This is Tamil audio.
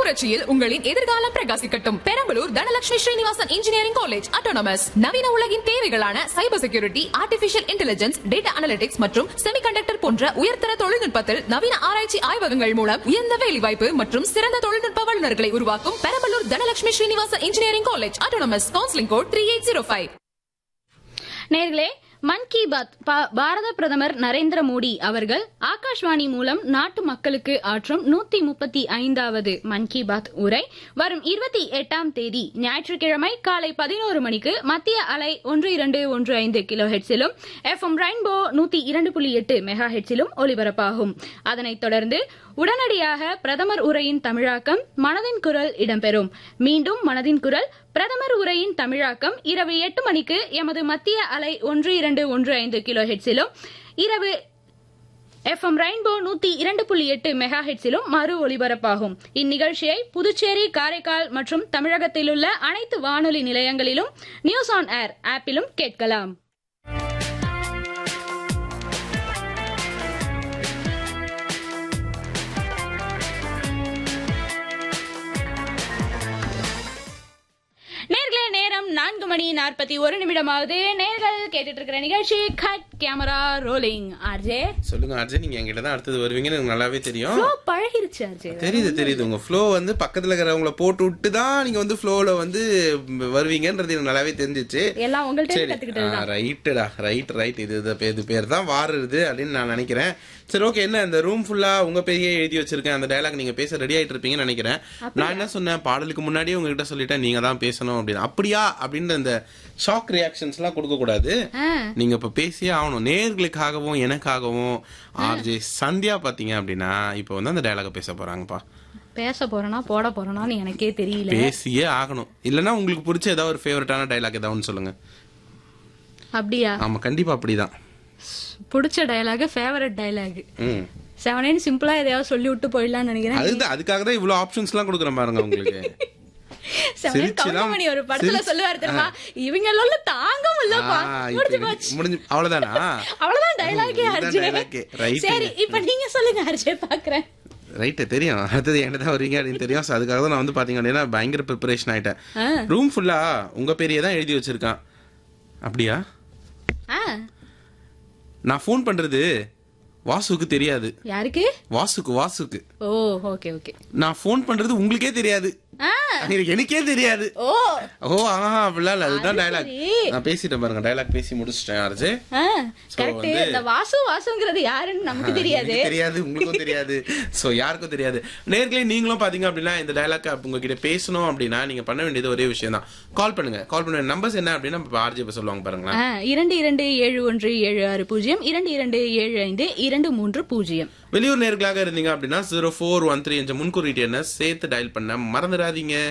புரட்சியில் உங்களின் எதிர்காலம் பிரகாசிக்கட்டும் Perambalur Dhanalakshmi Srinivasan engineering college autonomous நவீன உலகின் தேவைகளான cyber security artificial intelligence data analytics மற்றும் செமிகண்டக்டர் போன்ற உயர்தர தொழில்நுட்பத்தில் நவீன ஆராய்ச்சி ஆய்வகங்கள் மூலம் உயர்ந்த வேலைவாய்ப்பு மற்றும் சிறந்த தொழில்நுட்ப வல்லுநர்களை உருவாக்கும் Perambalur Dhanalakshmi Srinivasan engineering college autonomous counselling code three eight zero five நேர்களே மன் கி பாத் பா- பாரத பிரதமர் நரேந்திர மோடி அவர்கள் ஆகாஷ்வாணி மூலம் நாட்டு மக்களுக்கு ஆற்றும் நூத்தி முப்பத்தி ஐந்தாவது மன் கி பாத் உரை வரும் இருபத்தி எட்டாம் தேதி ஞாயிற்றுக்கிழமை காலை பதினோரு மணிக்கு மத்திய அலை ஒன்று இரண்டு ஒன்று ஐந்து கிலோ ஹெட்ஸிலும் எஃப் எம் ரெயின்போ நூத்தி இரண்டு புள்ளி எட்டு மெகா ஹெட்ஸிலும் ஒலிபரப்பாகும் அதனைத் தொடர்ந்து உடனடியாக பிரதமர் உரையின் தமிழாக்கம் மனதின் குரல் இடம்பெறும் மீண்டும் மனதின் குரல் பிரதமர் உரையின் தமிழாக்கம் இரவு எட்டு மணிக்கு எமது மத்திய அலை ஒன்று இரண்டு ஒன்று ஐந்து கிலோ ஹெட்ஸிலும் இரவு எஃப்எம் ரெயின்போ நூத்தி இரண்டு புள்ளி எட்டு மெகா ஹெட்ஸிலும் மறு ஒலிபரப்பாகும் இந்நிகழ்ச்சியை புதுச்சேரி காரைக்கால் மற்றும் தமிழகத்திலுள்ள அனைத்து வானொலி நிலையங்களிலும் நியூஸ் ஆன் ஏர் ஆப்பிலும் கேட்கலாம் நேர்களே நேரம் நான்கு மணி நாற்பத்தி ஒரு நிமிடமாவது நேர்கள் கேட்டுட்டு இருக்கிற நிகழ்ச்சி கட் கேமரா ரோலிங் ஆர்ஜே சொல்லுங்க அர்ஜய் நீங்க என்கிட்ட தான் அடுத்தது வருவீங்கன்னு எனக்கு நல்லாவே தெரியும் ஃப்ளோ பழகிருச்சு ஆர்ஜே தெரியுது தெரியுது உங்க ஃப்ளோ வந்து பக்கத்துல இருக்கிறவங்கள போட்டு விட்டு தான் நீங்க வந்து ஃப்ளோல வந்து வருவீங்கன்றது எனக்கு நல்லாவே தெரிஞ்சிச்சு எல்லாம் உங்கள்ட்ட சரி கத்துக்கிட்டது ரைட்டுடா ரைட் ரைட் இது இது பே- இது பேர் தான் வாருது அப்படின்னு நான் நினைக்கிறேன் சரி ஓகே என்ன இந்த ரூம் ஃபுல்லா உங்க பேரையே எழுதி வச்சிருக்கேன் அந்த டயலாக் நீங்க பேச ரெடி ஆயிட்டு இருப்பீங்கன்னு நினைக்கிறேன் நான் என்ன சொன்னேன் பாடலுக்கு முன்னாடியே உங்ககிட்ட சொல்லிட்டேன் நீங்க தான் பேசணும் அப்படின்னு அப்படியா அப்படின்னு இந்த ஷாக் ரியாக்ஷன்ஸ் எல்லாம் கொடுக்க கூடாது ஆ. நீங்க இப்ப பேசியே ஆகணும் நேர்களுக்காகவும் எனக்காகவும் ஆர்ஜே சந்தியா பாத்தீங்க அப்படின்னா இப்ப வந்து அந்த டயலாக பேச போறாங்கப்பா பேச போறேனா போட போறேனான்னு எனக்கே தெரியல பேசியே ஆகணும் இல்லைன்னா உங்களுக்கு பிடிச்ச ஏதாவது ஒரு ஃபேவரட்டான டைலாக் ஏதாவது ஒன்று சொல்லுங்க அப்படியா ஆமா கண்டிப்பா அப்படிதான் பிடிச்ச டயலாக் ஃபேவரட் டயலாக் ம் செவனேன்னு சிம்பிளா எதையாவது சொல்லி விட்டு போயிடலாம்னு நினைக்கிறேன் அதுதான் அதுக்காக தான் இவ்வளவு ஆப்ஷன்ஸ் எல்லாம் கொடுக்குறேன் பாருங்க உங்களுக்கு செவனேன் சிரிச்சுலாம் கவுண்டமணி ஒரு படத்துல சிரிச்சு- சொல்லுவாரு தெரியுமா இவங்க எல்லாம் தாங்க முடியலப்பா ஆ, இப்ப முடிஞ்சு எனக்கு போச்சு முடிஞ்சு அவ்வளவுதானா அவ்வளவுதான் டயலாகே இதுதான் அர்ஜே dialogue. Right. சரி இப்ப நீங்க சொல்லுங்க அர்ஜே பாக்குறேன் ரைட்டு தெரியும் அடுத்தது என்கிட்ட தான் வருவீங்க அப்படின்னு தெரியும் So, அதுக்காக தான் நான் வந்து பாத்தீங்க அப்படின்னா பயங்கர ப்ரிப்பரேஷன் ஆயிட்டேன் ஆ. ரூம் ஃபுல்லா உங்க பேரையே தான் எழுதி வச்சிருக்கான் அப்படியா ஆ நான் ஃபோன் பண்றது வாசுக்கு தெரியாது யாருக்கு வாசுக்கு வாசுக்கு ஓ ஓகே ஓகே நான் ஃபோன் பண்றது உங்களுக்கே தெரியாது ஆ எனக்கு எனக்கே தெரியாது ஓ ஓ ஆஹா அப்படிலாம் இல்ல அதுதான் டயலாக் சரி. நான் பேசிட்டேன் பாருங்க டயலாக் பேசி முடிச்சிட்டேன் அரசு ஆ கரெக்ட் வந்து- இந்த வாசு வாசுங்கிறது யாருன்னு நமக்கு தெரியாது எனக்கு தெரியாது உங்களுக்கும் தெரியாது சோ யாருக்கும் தெரியாது நேர்களே நீங்களும் பாத்தீங்க அப்படின்னா இந்த டயலாக் உங்ககிட்ட பேசணும் அப்படின்னா நீங்க பண்ண வேண்டியது ஒரே விஷயம் தான் கால் பண்ணுங்க கால் பண்ணுங்க நம்பர்ஸ் என்ன அப்படின்னா ஆர்ஜி சொல்லுவாங்க பாருங்களேன் ஆ, இரண்டு இரண்டு ஏழு ஒன்று ஏழு ஆறு பூஜ்ஜியம் இரண்டு இரண்டு ஏழு ஐந்து இரண்டு மூன்று பூஜ்ஜியம் வெளியூர் நேர்களாக இருந்தீங்க அப்படின்னா ஜீரோ ஃபோர் ஒன் த்ரீ என்ற முன்குறிட்டு என்ன சேர்த்து டயல் பண்ண மறந்துடாதீங்க